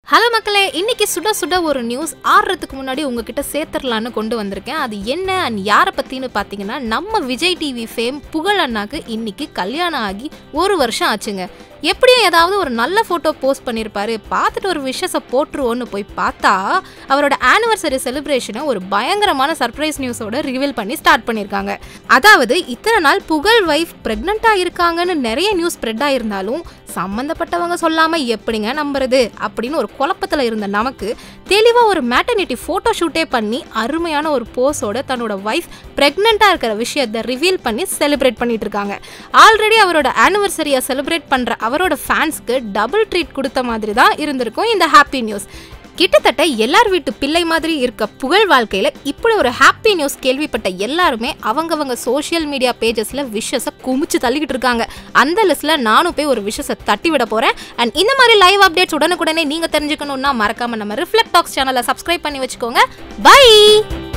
hello மக்களே இன்னைக்கு சுட சுட ஒரு நியூஸ் ஆடுறதுக்கு முன்னாடி உங்ககிட்ட சேர்த்துடலான்னு கொண்டு வந்திருக்கேன் அது என்ன அண்ட் யாரை பற்றின்னு பார்த்தீங்கன்னா நம்ம விஜய் டிவி ஃபேம் புகழ் அண்ணாக்கு இன்னைக்கு கல்யாணம் ஆகி ஒரு வருஷம் ஆச்சுங்க எப்படியும் ஏதாவது ஒரு நல்ல ஃபோட்டோ போஸ்ட் பண்ணியிருப்பாரு பார்த்துட்டு ஒரு விஷஸை போட்டுருவோன்னு போய் பார்த்தா அவரோட ஆனிவர்சரி செலிப்ரேஷனை ஒரு பயங்கரமான சர்ப்ரைஸ் நியூஸோட ரிவீல் பண்ணி ஸ்டார்ட் பண்ணியிருக்காங்க அதாவது இத்தனை நாள் புகழ் வைஃப் ப்ரெக்னெண்ட்டாக இருக்காங்கன்னு நிறைய நியூஸ் ஸ்ப்ரெட் ஆயிருந்தாலும் சம்மந்தப்பட்டவங்க சொல்லாமல் எப்படிங்க நம்புறது அப்படின்னு ஒரு குழப்பத்தில் இருந்த நமக்கு தெளிவாக ஒரு மேட்டர்னிட்டி ஃபோட்டோ ஷூட்டே பண்ணி அருமையான ஒரு போஸோட தன்னோட ஒய்ஃப் ப்ரெக்னெண்ட்டாக இருக்கிற விஷயத்தை ரிவீல் பண்ணி செலிப்ரேட் பண்ணிட்டு இருக்காங்க ஆல்ரெடி அவரோட ஆனிவர்சரியை செலிப்ரேட் பண்ணுற அவரோட ஃபேன்ஸ்க்கு டபுள் ட்ரீட் கொடுத்த மாதிரி தான் இருந்திருக்கும் இந்த ஹாப்பி நியூஸ் கிட்டத்தட்ட எல்லார் வீட்டு பிள்ளை மாதிரி இருக்க புகழ் வாழ்க்கையில் இப்படி ஒரு ஹாப்பி நியூஸ் கேள்விப்பட்ட எல்லாருமே அவங்கவங்க சோஷியல் மீடியா பேஜஸில் விஷஸை குமிச்சு தள்ளிக்கிட்டு இருக்காங்க அந்த லிஸ்ட்டில் நானும் போய் ஒரு விஷஸை தட்டி விட போகிறேன் அண்ட் இந்த மாதிரி லைவ் அப்டேட்ஸ் உடனுக்குடனே நீங்கள் தெரிஞ்சுக்கணுன்னா மறக்காம நம்ம ரிஃப்ளெக்ட் டாக்ஸ் சேனலை சப்ஸ்கிரைப் பண்ணி வச்சுக்கோங்க பை